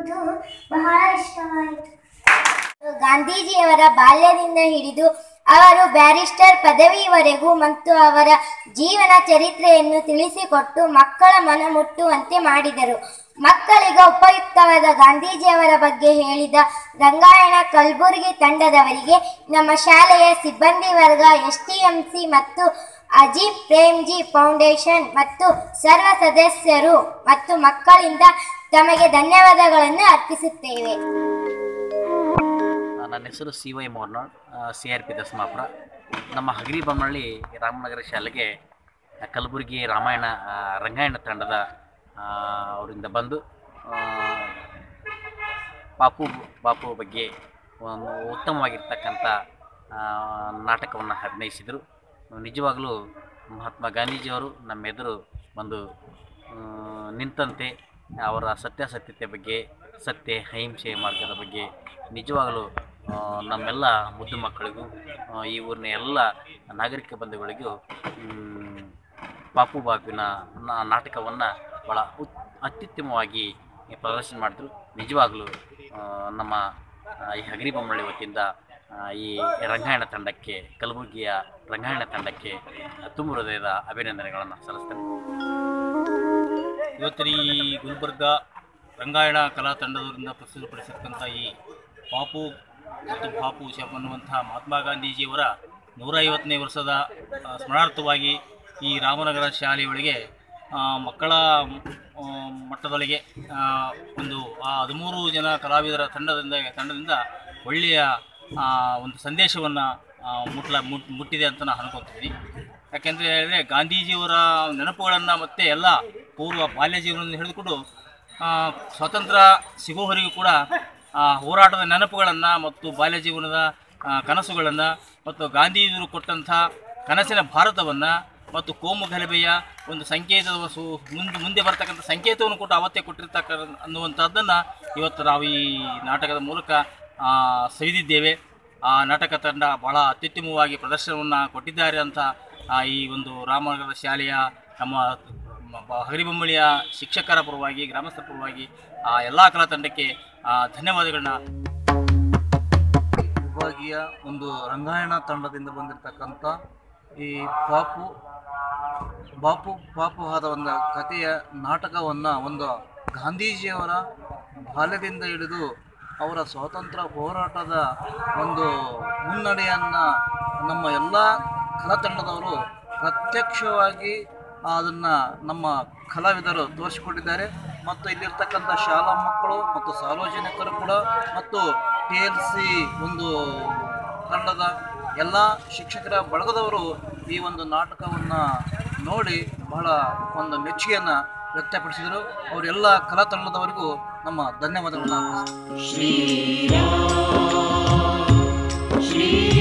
ಅನ್ನುವುದು ಬಹಳ ಇಷ್ಟವಾಯಿತು ಗಾಂಧೀಜಿಯವರ ಬಾಲ್ಯದಿಂದ ಹಿಡಿದು ಅವರು ಬ್ಯಾರಿಸ್ಟರ್ ಪದವಿವರೆಗೂ ಮತ್ತು ಅವರ ಜೀವನ ಚರಿತ್ರೆಯನ್ನು ತಿಳಿಸಿಕೊಟ್ಟು ಮಕ್ಕಳ ಮನ ಮುಟ್ಟುವಂತೆ ಮಾಡಿದರು ಮಕ್ಕಳಿಗೆ ಉಪಯುಕ್ತವಾದ ಗಾಂಧೀಜಿಯವರ ಬಗ್ಗೆ ಹೇಳಿದ ರಂಗಾಯಣ ಕಲಬುರಗಿ ತಂಡದವರಿಗೆ ನಮ್ಮ ಶಾಲೆಯ ಸಿಬ್ಬಂದಿ ವರ್ಗ ಎಸ್ಟಿಎಂಸಿ ಮತ್ತು ಅಜೀಬ್ ಪ್ರೇಮ್ಜಿ ಫೌಂಡೇಶನ್ ಮತ್ತು ಸರ್ವ ಸದಸ್ಯರು ಮತ್ತು ಮಕ್ಕಳಿಂದ ತಮಗೆ ಧನ್ಯವಾದಗಳನ್ನು ಅರ್ಪಿಸುತ್ತೇವೆ ನನ್ನ ಹೆಸರು C Y Mornal C R P Dasmapura ನಮ್ಮ ಹಗರಿ ಬೊಮ್ಮನಹಳ್ಳಿ ರಾಮನಗರ ಶಾಲೆಗೆ ಆ, ಕಲಬುರಗಿ ರಾಮಾಯಣ ಆ, ರಂಗಾಯಣ ತಂಡದ ಆ, ಅವರಿಂದ ಬಂದು ಆ, ಪಾಪು ಬಾಪು ಬಗ್ಗೆ ಒಂದು ಉತ್ತಮವಾಗಿರ್ತಕ್ಕಂಥ ನಾಟಕವನ್ನು ಅಭಿನಯಿಸಿದರು ನಿಜವಾಗಲೂ ಮಹಾತ್ಮ ಗಾಂಧೀಜಿಯವರು ನಮ್ಮ ಎದುರು ಬಂದು ಆ, ನಿಂತಂತೆ ಅವರ ಸತ್ಯಾಸತ್ಯತೆ ಬಗ್ಗೆ ಸತ್ಯ ಅಹಿಂಸೆ ಮಾರ್ಗದ ಬಗ್ಗೆ ನಿಜವಾಗಲೂ ಆ, ನಮ್ಮೆಲ್ಲ ಮುದ್ದು ಮಕ್ಕಳಿಗೂ ಆ, ಈ ಊರಿನ ಎಲ್ಲ ನಾಗರಿಕ ಬಂಧುಗಳಿಗೂ ಮ್, ಪಾಪು ಬಾಪುವಿನ ನಾಟಕವನ್ನು ಭಾಳ ಉತ್ ಅತ್ಯುತ್ತಮವಾಗಿ ಪ್ರದರ್ಶನ ಮಾಡಿದ್ರು ನಿಜವಾಗಲೂ ಆ, ನಮ್ಮ ಆ, ಈ ಹಗರಿ ಬೊಮ್ಮಳ್ಳಿ ವತಿಯಿಂದ ಆ, ಈ ರಂಗಾಯಣ ತಂಡಕ್ಕೆ ಕಲಬುರಗಿಯ ರಂಗಾಯಣ ತಂಡಕ್ಕೆ ತುಂಬ ಹೃದಯದ ಅಭಿನಂದನೆಗಳನ್ನು ಸಲ್ಲಿಸ್ತೇನೆ ಇವತ್ತಿನ ಈ ಗುಲ್ಬರ್ಗ ರಂಗಾಯಣ ಕಲಾ ತಂಡದವರಿಂದ ಪ್ರಸ್ತುತಪಡಿಸಿರ್ತಕ್ಕಂಥ ಈ ಪಾಪು ಮತ್ತು ಪಾಪು ಶಾಪ್ ಅನ್ನುವಂಥ ಮಹಾತ್ಮ ಗಾಂಧೀಜಿಯವರ ನೂರ ಐವತ್ತನೇ ವರ್ಷದ ಆ, ಸ್ಮರಣಾರ್ಥವಾಗಿ ಈ ರಾಮನಗರ ಶಾಲೆಯೊಳಗೆ ಆ, ಮಕ್ಕಳ ಆ, ಮಟ್ಟದೊಳಗೆ ಆ, ಒಂದು ಆ ಹದಿಮೂರು ಜನ ಕಲಾವಿದರ ತಂಡದಿಂದ ತಂಡದಿಂದ ಒಳ್ಳೆಯ ಆ, ಒಂದು ಸಂದೇಶವನ್ನು ಮುಟ್ಲ ಮುಟ್ ಮುಟ್ಟಿದೆ ಅಂತ ನಾನು ಅನ್ಕೊತೀನಿ ಯಾಕೆಂದರೆ ಹೇಳಿದ್ರೆ ಗಾಂಧೀಜಿಯವರ ನೆನಪುಗಳನ್ನು ಮತ್ತು ಎಲ್ಲ ಪೂರ್ವ ಬಾಲ್ಯ ಜೀವನದಿಂದ ಹಿಡಿದುಕೊಂಡು ಆ, ಸ್ವಾತಂತ್ರ್ಯ ಸಿಗೋವರೆಗೂ ಕೂಡ ಆ, ಹೋರಾಟದ ನೆನಪುಗಳನ್ನು ಮತ್ತು ಬಾಲ್ಯ ಜೀವನದ ಕನಸುಗಳನ್ನು ಮತ್ತು ಗಾಂಧೀಜಿಯವರು ಕೊಟ್ಟಂಥ ಕನಸಿನ ಭಾರತವನ್ನು ಮತ್ತು ಕೋಮು ಗಲಭೆಯ ಒಂದು ಸಂಕೇತದ ಸು ಮುಂದೆ ಮುಂದೆ ಬರ್ತಕ್ಕಂಥ ಸಂಕೇತವನ್ನು ಕೂಡ ಅವತ್ತೇ ಕೊಟ್ಟಿರ್ತಕ್ಕ ಅನ್ನುವಂಥದ್ದನ್ನು ಇವತ್ತು ನಾವು ಈ ನಾಟಕದ ಮೂಲಕ ಆ, ಸವಿದಿದ್ದೇವೆ ಆ ನಾಟಕ ತಂಡ ಬಹಳ ಅತ್ಯುತ್ತಮವಾಗಿ ಪ್ರದರ್ಶನವನ್ನು ಕೊಟ್ಟಿದ್ದಾರೆ ಅಂತ ಆ, ಈ ಒಂದು ರಾಮನಗರದ ಶಾಲೆಯ ನಮ್ಮ ಮ- ಹಗರಿಬೊಮ್ಮಳಿಯ ಶಿಕ್ಷಕರ ಪರವಾಗಿ ಗ್ರಾಮಸ್ಥರ ಪರವಾಗಿ ಆ ಎಲ್ಲ ಕಲಾ ತಂಡಕ್ಕೆ ಆ, ಧನ್ಯವಾದಗಳನ್ನ ವಿಭಾಗೀಯ ಒಂದು ರಂಗಾಯಣ ತಂಡದಿಂದ ಬಂದಿರತಕ್ಕಂಥ ಈ ಪಾಪು ಬಾಪು ಪಾಪು ಆದ ಒಂದು ಕಥೆಯ ನಾಟಕವನ್ನು ಒಂದು ಗಾಂಧೀಜಿಯವರ ಬಾಲ್ಯದಿಂದ ಹಿಡಿದು ಅವರ ಸ್ವಾತಂತ್ರ್ಯ ಹೋರಾಟದ ಒಂದು ಮುನ್ನಡೆಯನ್ನು ನಮ್ಮ ಎಲ್ಲ ಕಲಾ ತಂಡದವರು ಪ್ರತ್ಯಕ್ಷವಾಗಿ ಅದನ್ನು ನಮ್ಮ ಕಲಾವಿದರು ತೋರಿಸಿಕೊಟ್ಟಿದ್ದಾರೆ ಮತ್ತು ಇಲ್ಲಿರ್ತಕ್ಕಂಥ ಶಾಲಾ ಮಕ್ಕಳು ಮತ್ತು ಸಾರ್ವಜನಿಕರು ಕೂಡ ಮತ್ತು ಟಿ ಎಲ್ ಸಿ ಒಂದು ತಂಡದ ಎಲ್ಲ ಶಿಕ್ಷಕರ ಬಳಗದವರು ಈ ಒಂದು ನಾಟಕವನ್ನು ನೋಡಿ ಬಹಳ ಒಂದು ಮೆಚ್ಚುಗೆಯನ್ನು ವ್ಯಕ್ತಪಡಿಸಿದರು ಅವರೆಲ್ಲ ಕಲಾ ತಂಡದವರಿಗೂ ನಮ್ಮ ಧನ್ಯವಾದಗಳನ್ನು ಅರ್ಪಿಸ್ತೀನಿ ಶ್ರೀ